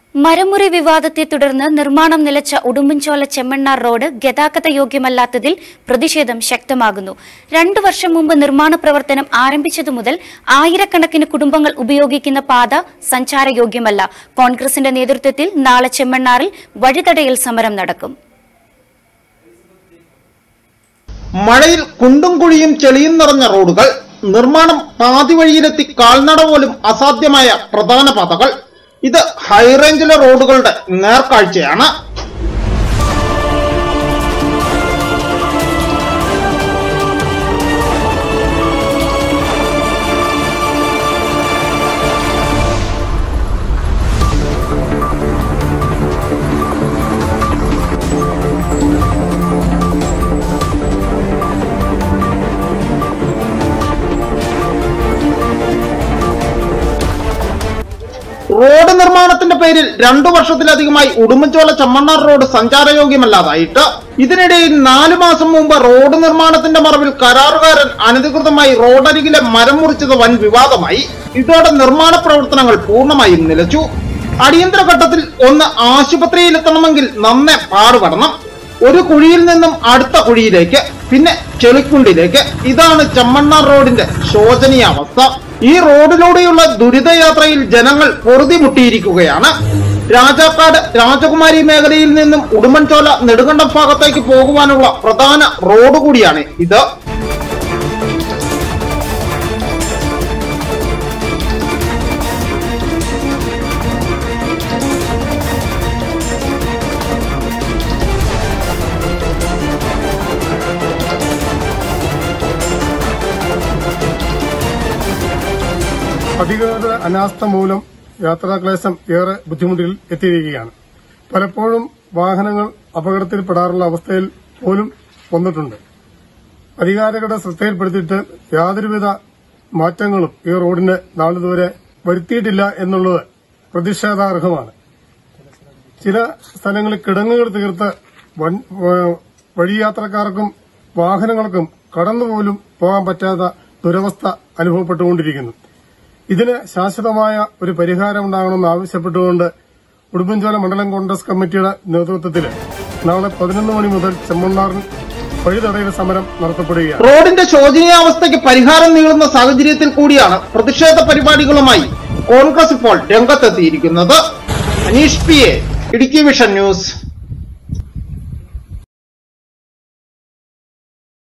മരമുറി വിവാദത്തെ തുടർന്ന് നിർമ്മാണം നിലച്ച ഉടുമ്പൻചോല ചെമ്മണ്ണാർ റോഡ് ഗതാഗത യോഗ്യമല്ലാത്തതിൽ പ്രതിഷേധം ശക്തമാകുന്നു രണ്ടു വർഷം മുമ്പ് നിർമ്മാണ പ്രവർത്തനം ആരംഭിച്ചതു മുതൽ ആയിരക്കണക്കിന് കുടുംബങ്ങൾ ഉപയോഗിക്കുന്ന പാത സഞ്ചാരയോഗ്യമല്ല കോൺഗ്രസിന്റെ നേതൃത്വത്തിൽ നാളെ ചെമ്മണ്ണാറിൽ വഴിതടയൽ സമരം നടക്കും മഴയിൽ കുണ്ടും കുഴിയും ചെളിയും നിറഞ്ഞ റോഡുകൾ നിർമ്മാണം പാതി വഴിയിലെത്തി കാൽനട പോലും അസാധ്യമായ പ്രധാന പാതകൾ ഇത് ഹൈറേഞ്ചിലെ റോഡുകളുടെ നേർക്കാഴ്ചയാണ് റോഡ് നിർമ്മാണത്തിന്റെ പേരിൽ രണ്ടു വർഷത്തിലധികമായി ഉടുമ്പൻചോല ചമ്മണ്ണാർ റോഡ് സഞ്ചാരയോഗ്യമല്ലാതായിട്ട് ഇതിനിടയിൽ നാലു മാസം മുമ്പ് റോഡ് നിർമ്മാണത്തിന്റെ മറവിൽ കരാറുകാരൻ അനധികൃതമായി റോഡരികിലെ മരം മുറിച്ചത് വൻ വിവാദമായി ഇതോടെ നിർമ്മാണ പ്രവർത്തനങ്ങൾ പൂർണ്ണമായും നിലച്ചു അടിയന്തര ഘട്ടത്തിൽ ഒന്ന് ആശുപത്രിയിലെത്തണമെങ്കിൽ നന്നെ പാടുപെടണം ഒരു കുഴിയിൽ നിന്നും അടുത്ത കുഴിയിലേക്ക് പിന്നെ ചെളിക്കുണ്ടിലേക്ക് ഇതാണ് ചെമ്മണ്ണാർ റോഡിന്റെ ശോചനീയാവസ്ഥ ഈ റോഡിലൂടെയുള്ള ദുരിതയാത്രയിൽ ജനങ്ങൾ പൊറുതിമുട്ടിയിരിക്കുകയാണ് രാജാക്കാട് രാജകുമാരി മേഖലയിൽ നിന്നും ഉടുമ്പൻചോല നെടുങ്കണ്ടം ഭാഗത്തേക്ക് പോകുവാനുള്ള പ്രധാന റോഡ് കൂടിയാണ് ഇത് അധികൃതരുടെ അനാസ്ഥ മൂലം യാത്രാക്ലേശം ഏറെ ബുദ്ധിമുട്ടിൽ എത്തിയിരിക്കുകയാണ് പലപ്പോഴും വാഹനങ്ങൾ അപകടത്തിൽപ്പെടാറുള്ള അവസ്ഥയിൽ പോലും വന്നിട്ടുണ്ട് അധികാരികളുടെ ശ്രദ്ധയിൽപ്പെടുത്തിയിട്ട് യാതൊരുവിധ മാറ്റങ്ങളും ഈ റോഡിന് നാളിതുവരെ വരുത്തിയിട്ടില്ല എന്നുള്ളത് പ്രതിഷേധാർഹമാണ് ചില സ്ഥലങ്ങളിൽ കിടങ്ങുകൾ തീർത്ത് വൻ- വ- വഴിയാത്രക്കാർക്കും വാഹനങ്ങൾക്കും കടന്നുപോലും പോകാൻ പറ്റാത്ത ദുരവസ്ഥ അനുഭവപ്പെട്ടുകൊണ്ടിരിക്കുന്നു ഇതിന് ശാശ്വതമായ ഒരു പരിഹാരം ഉണ്ടാകണമെന്ന് ആവശ്യപ്പെട്ടുകൊണ്ട് ഉടുമ്പൻചോല മണ്ഡലം കോൺഗ്രസ് കമ്മിറ്റിയുടെ നേതൃത്വത്തിൽ നാളെ പതിനൊന്ന് മണി മുതൽ ചെമ്മണ്ണാറിൽ വഴിതടയൽ സമരം നടത്തപ്പെടുകയാണ് റോഡിന്റെ ശോചനീയാവസ്ഥയ്ക്ക് പരിഹാരം നീളുന്ന സാഹചര്യത്തിൽ കൂടിയാണ് പ്രതിഷേധ പരിപാടികളുമായി കോൺഗ്രസ് ഇപ്പോൾ രംഗത്തെത്തിയിരിക്കുന്നത് Aneesh P A Idukki vision news